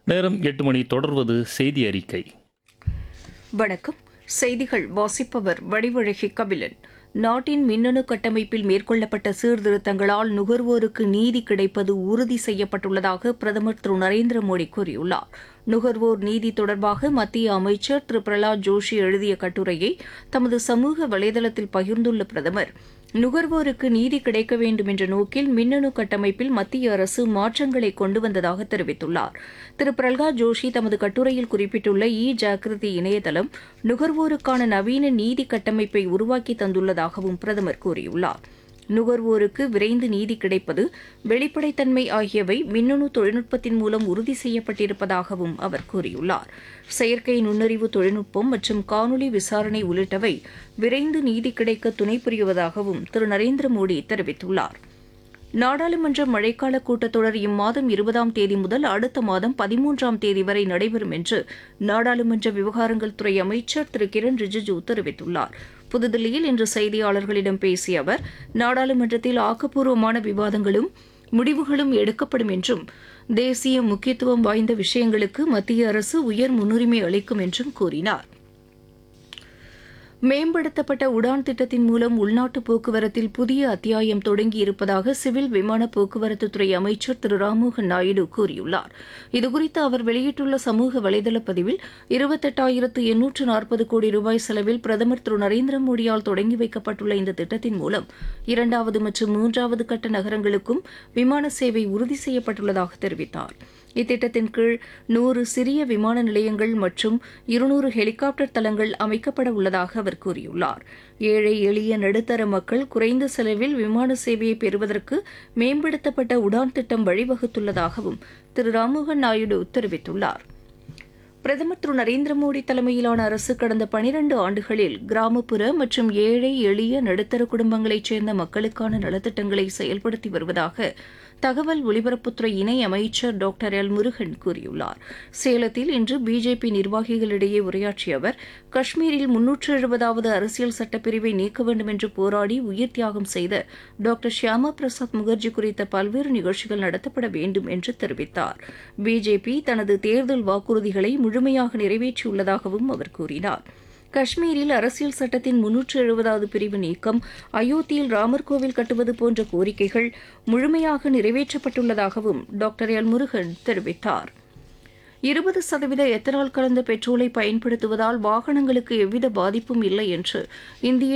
நேரம் எட்டு மணி தொடர்வது செய்தி அறிக்கை வணக்கம் செய்திகள் வாசிப்பவர் வடிவழகி கபிலன் நாட்டின் மின்னணு கட்டமைப்பில் மேற்கொள்ளப்பட்ட சீர்திருத்தங்களால் நுகர்வோருக்கு நீதி கிடைப்பது உறுதி செய்யப்பட்டுள்ளதாக பிரதமர் திரு நரேந்திர மோடி கூறியுள்ளார் நுகர்வோர் நீதி தொடர்பாக மத்திய அமைச்சர் திரு பிரலாத் ஜோஷி எழுதிய கட்டுரையை தமது சமூக வலைதளத்தில் பகிர்ந்துள்ள பிரதமர் நுகர்வோருக்கு நீதி கிடைக்க வேண்டும் என்ற நோக்கில் மின்னணு கட்டமைப்பில் மத்திய அரசு மாற்றங்களை கொண்டு வந்ததாக தெரிவித்துள்ளார் திரு பிரல்காத் ஜோஷி தமது கட்டுரையில் குறிப்பிட்டுள்ள இ ஜாகிருதி இணையதளம் நுகர்வோருக்கான நவீன நீதி கட்டமைப்பை உருவாக்கி தந்துள்ளதாகவும் பிரதமர் கூறியுள்ளார் நுகர்வோருக்கு விரைந்து நீதி கிடைப்பது வெளிப்படைத்தன்மை ஆகியவை மின்னணு தொழில்நுட்பத்தின் மூலம் உறுதி செய்யப்பட்டிருப்பதாகவும் அவர் கூறியுள்ளார் செயற்கை நுண்ணறிவு தொழில்நுட்பம் மற்றும் காணொலி விசாரணை உள்ளிட்டவை விரைந்து நீதி கிடைக்க துணை புரிவதாகவும் திரு நரேந்திர மோடி தெரிவித்துள்ளார் நாடாளுமன்ற மழைக்கால கூட்டத்தொடர் இம்மாதம் இருபதாம் தேதி முதல் அடுத்த மாதம் பதிமூன்றாம் தேதி வரை நடைபெறும் என்று நாடாளுமன்ற விவகாரங்கள் துறை அமைச்சர் திரு கிரண் ரிஜிஜூ தெரிவித்துள்ளார் புதுதில்லியில் இன்று செய்தியாளர்களிடம் பேசிய அவர் நாடாளுமன்றத்தில் ஆக்கப்பூர்வமான விவாதங்களும் முடிவுகளும் எடுக்கப்படும் என்றும் தேசிய முக்கியத்துவம் வாய்ந்த விஷயங்களுக்கு மத்திய அரசு உயர் முன்னுரிமை அளிக்கும் என்றும் கூறினார் மேம்படுத்தப்பட்ட உடான் திட்டத்தின் மூலம் உள்நாட்டு போக்குவரத்தில் புதிய அத்தியாயம் தொடங்கியிருப்பதாக சிவில் விமான போக்குவரத்துத்துறை அமைச்சர் திரு ராம்மோகன் நாயுடு கூறியுள்ளார் இதுகுறித்து அவர் வெளியிட்டுள்ள சமூக வலைதள பதிவில் இருபத்தெட்டாயிரத்து எண்ணூற்று நாற்பது கோடி ரூபாய் செலவில் பிரதமர் திரு நரேந்திர மோடியால் தொடங்கி வைக்கப்பட்டுள்ள இந்த திட்டத்தின் மூலம் இரண்டாவது மற்றும் மூன்றாவது கட்ட நகரங்களுக்கும் விமான சேவை உறுதி செய்யப்பட்டுள்ளதாக தெரிவித்தார் இத்திட்டத்தின் கீழ் நூறு சிறிய விமான நிலையங்கள் மற்றும் இருநூறு ஹெலிகாப்டர் தளங்கள் அமைக்கப்பட உள்ளதாக அவர் கூறியுள்ளார் ஏழை எளிய நடுத்தர மக்கள் குறைந்த செலவில் விமான சேவையை பெறுவதற்கு மேம்படுத்தப்பட்ட உடான் திட்டம் வழிவகுத்துள்ளதாகவும் திரு ராம்மோகன் நாயுடு தெரிவித்துள்ளார் பிரதமர் திரு நரேந்திர மோடி தலைமையிலான அரசு கடந்த பனிரண்டு ஆண்டுகளில் கிராமப்புற மற்றும் ஏழை எளிய நடுத்தர குடும்பங்களைச் சேர்ந்த மக்களுக்கான நலத்திட்டங்களை செயல்படுத்தி வருவதாக தகவல் ஒலிபரப்புத்துறை இணை அமைச்சர் டாக்டர் எல் முருகன் கூறியுள்ளார் சேலத்தில் இன்று பிஜேபி நிர்வாகிகளிடையே உரையாற்றிய அவர் காஷ்மீரில் முன்னூற்று எழுபதாவது அரசியல் சட்டப்பிரிவை நீக்க வேண்டும் என்று போராடி உயிர் தியாகம் செய்த டாக்டர் ஷியாமா பிரசாத் முகர்ஜி குறித்த பல்வேறு நிகழ்ச்சிகள் நடத்தப்பட வேண்டும் என்று தெரிவித்தார் பிஜேபி தனது தேர்தல் வாக்குறுதிகளை முழுமையாக நிறைவேற்றியுள்ளதாகவும் அவர் கூறினார் காஷ்மீரில் அரசியல் சட்டத்தின் முன்னூற்று எழுபதாவது பிரிவு நீக்கம் அயோத்தியில் ராமர் கோவில் கட்டுவது போன்ற கோரிக்கைகள் முழுமையாக நிறைவேற்றப்பட்டுள்ளதாகவும் டாக்டர் எல் முருகன் தெரிவித்தார் இருபது சதவீத எத்தனால் கலந்த பெட்ரோலை பயன்படுத்துவதால் வாகனங்களுக்கு எவ்வித பாதிப்பும் இல்லை என்று இந்திய